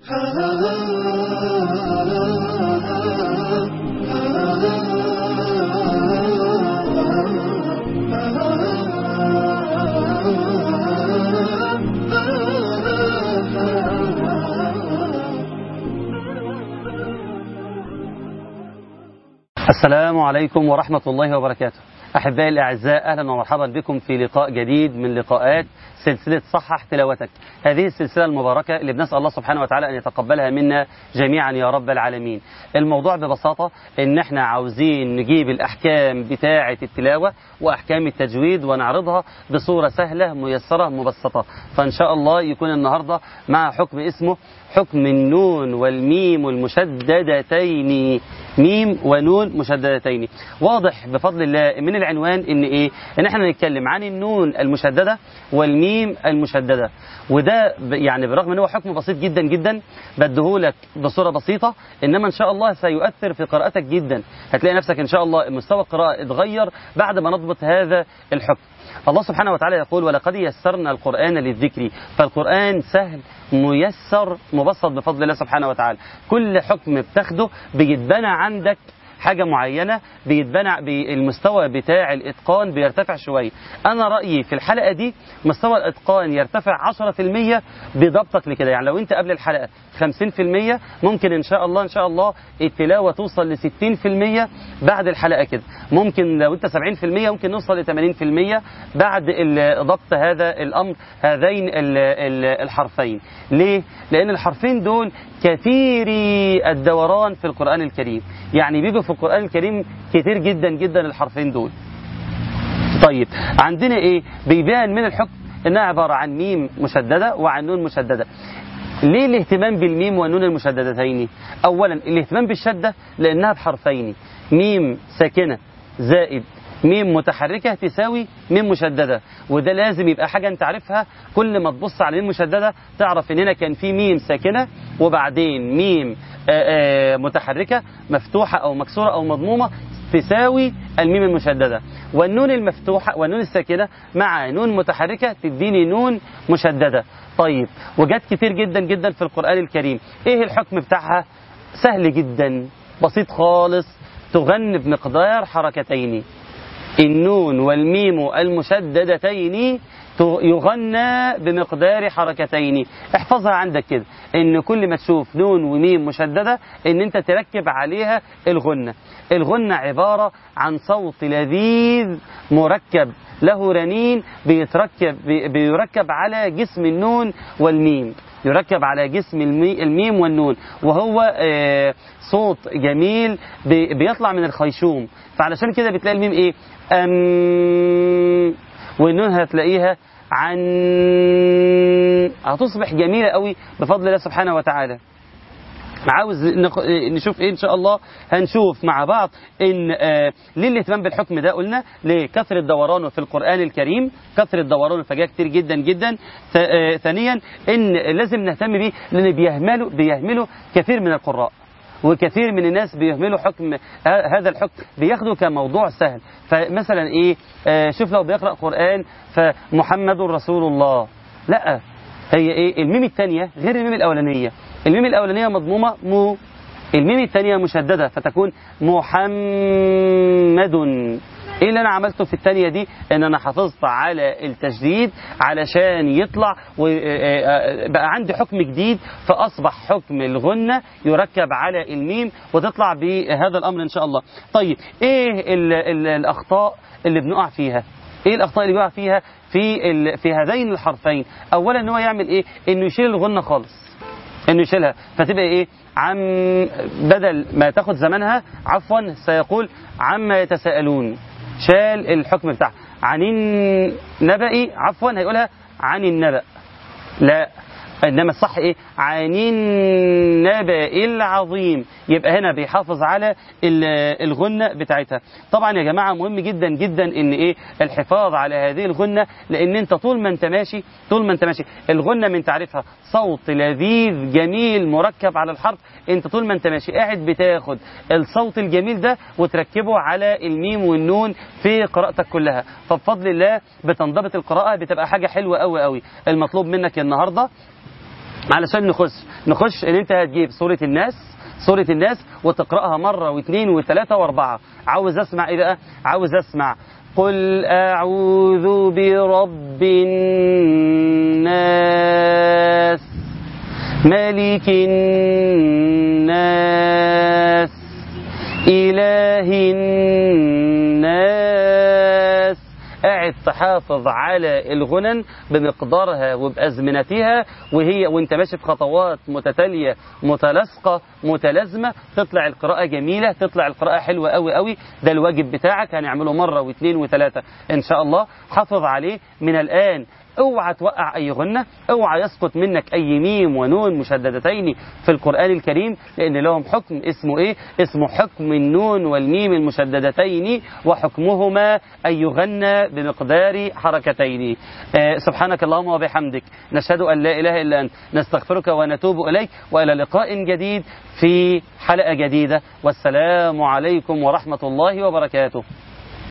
السلام عليكم ورحمة الله وبركاته أحبائي الأعزاء أهلا ومرحبا بكم في لقاء جديد من لقاءات سلسلة صحح تلاوتك هذه السلسلة المباركة اللي بنسأل الله سبحانه وتعالى أن يتقبلها منا جميعا يا رب العالمين الموضوع ببساطة أن احنا عاوزين نجيب الأحكام بتاعة التلاوة وأحكام التجويد ونعرضها بصورة سهلة ميسرة مبسطة فإن شاء الله يكون النهاردة مع حكم اسمه حكم النون والميم المشددتين ميم ونون مشددتين واضح بفضل الله من العنوان ان ايه ان احنا نتكلم عن النون المشدده والميم المشدده وده يعني برغم ان هو حكم بسيط جدا جدا بديهولك بصوره بسيطه انما ان شاء الله سيؤثر في قراءتك جدا هتلاقي نفسك ان شاء الله مستوى القراءه اتغير بعد ما نضبط هذا الحكم الله سبحانه وتعالى يقول ولقد يسرنا القرآن للذكر فالقرآن سهل ميسر مبسط بفضل الله سبحانه وتعالى كل حكم بتاخده بيتبنى عندك حاجة معينة بيتبنى المستوى بتاع الإتقان بيرتفع شوية أنا رأيي في الحلقة دي مستوى الإتقان يرتفع 10% بضبطك لكده يعني لو أنت قبل الحلقة 50% ممكن إن شاء الله إن شاء الله التلاوة توصل ل 60% بعد الحلقة كده ممكن لو أنت 70% ممكن نوصل ل 80% بعد ضبط هذا الأمر هذين الحرفين ليه؟ لأن الحرفين دول كثيري الدوران في القرآن الكريم يعني بيجوا في القرآن الكريم كتير جدا جدا الحرفين دول طيب عندنا ايه بيبان من الحكم انها عبارة عن ميم مشددة وعن نون مشددة ليه الاهتمام بالميم والنون المشددتين اولا الاهتمام بالشدة لانها بحرفين ميم ساكنة زائد ميم متحركة تساوي ميم مشددة وده لازم يبقى حاجة انت عارفها كل ما تبص على ميم مشددة تعرف ان هنا كان في ميم ساكنة وبعدين ميم آآ آآ متحركة مفتوحة او مكسورة او مضمومة تساوي الميم المشددة والنون المفتوحة والنون الساكنة مع نون متحركة تديني نون مشددة طيب وجت كتير جدا جدا في القرآن الكريم ايه الحكم بتاعها سهل جدا بسيط خالص تغن بمقدار حركتين النون والميم المشددتين يغنى بمقدار حركتين احفظها عندك كده ان كل ما تشوف نون وميم مشددة ان انت تركب عليها الغنة الغنة عبارة عن صوت لذيذ مركب له رنين بيتركب بيركب على جسم النون والميم يركب على جسم الميم والنون وهو صوت جميل بيطلع من الخيشوم فعلشان كده بتلاقي الميم ايه أم والنون هتلاقيها عن هتصبح جميلة قوي بفضل الله سبحانه وتعالى عاوز نشوف ايه ان شاء الله هنشوف مع بعض ان آه ليه الاهتمام بالحكم ده قلنا لكثرة دورانه في القرآن الكريم كثرة دورانه فجاه كتير جدا جدا آه ثانيا ان لازم نهتم بيه لان بيهمله بيهمله كثير من القراء وكثير من الناس بيهملوا حكم هذا الحكم بياخده كموضوع سهل فمثلا ايه آه شوف لو بيقرأ قرآن فمحمد رسول الله لا هي ايه الميم الثانية غير الميم الأولانية الميم الأولانية مضمومة مو الميم الثانية مشددة فتكون محمد ايه اللي انا عملته في الثانية دي ان انا حافظت على التشديد علشان يطلع وبقى عندي حكم جديد فاصبح حكم الغنة يركب على الميم وتطلع بهذا الامر ان شاء الله طيب ايه ال ال الاخطاء اللي بنقع فيها ايه الاخطاء اللي بيقع فيها في ال في هذين الحرفين اولا ان هو يعمل ايه انه يشيل الغنة خالص انه يشيلها فتبقى ايه عم بدل ما تاخد زمانها عفوا سيقول عما يتساءلون شال الحكم بتاعها عن النبأ عفوا هيقولها عن النبأ لا انما الصح ايه عن النبأ العظيم يبقى هنا بيحافظ على الغنة بتاعتها طبعا يا جماعة مهم جدا جدا ان ايه الحفاظ على هذه الغنة لان انت طول ما انت ماشي طول ما انت ماشي الغنة من تعرفها صوت لذيذ جميل مركب على الحرف انت طول ما انت ماشي قاعد بتاخد الصوت الجميل ده وتركبه على الميم والنون في قراءتك كلها فبفضل الله بتنضبط القراءة بتبقى حاجة حلوة قوي قوي المطلوب منك النهاردة علشان نخش نخش ان انت هتجيب سورة الناس سورة الناس وتقرأها مرة واثنين وثلاثة واربعة عاوز اسمع ايه بقى عاوز اسمع قل اعوذ برب الناس ملك الناس إله الناس قاعد تحافظ على الغنن بمقدارها وبأزمنتها وهي وانت ماشي في خطوات متتالية متلاصقة متلازمة تطلع القراءة جميلة تطلع القراءة حلوة قوي قوي ده الواجب بتاعك هنعمله مرة واثنين وثلاثة ان شاء الله حافظ عليه من الآن اوعى توقع اي غنة اوعى يسقط منك اي ميم ونون مشددتين في القرآن الكريم لان لهم حكم اسمه ايه اسمه حكم النون والميم المشددتين وحكمهما ان يغنى بمقدار حركتين آه سبحانك اللهم وبحمدك نشهد ان لا اله الا انت نستغفرك ونتوب اليك والى لقاء جديد في حلقة جديدة والسلام عليكم ورحمة الله وبركاته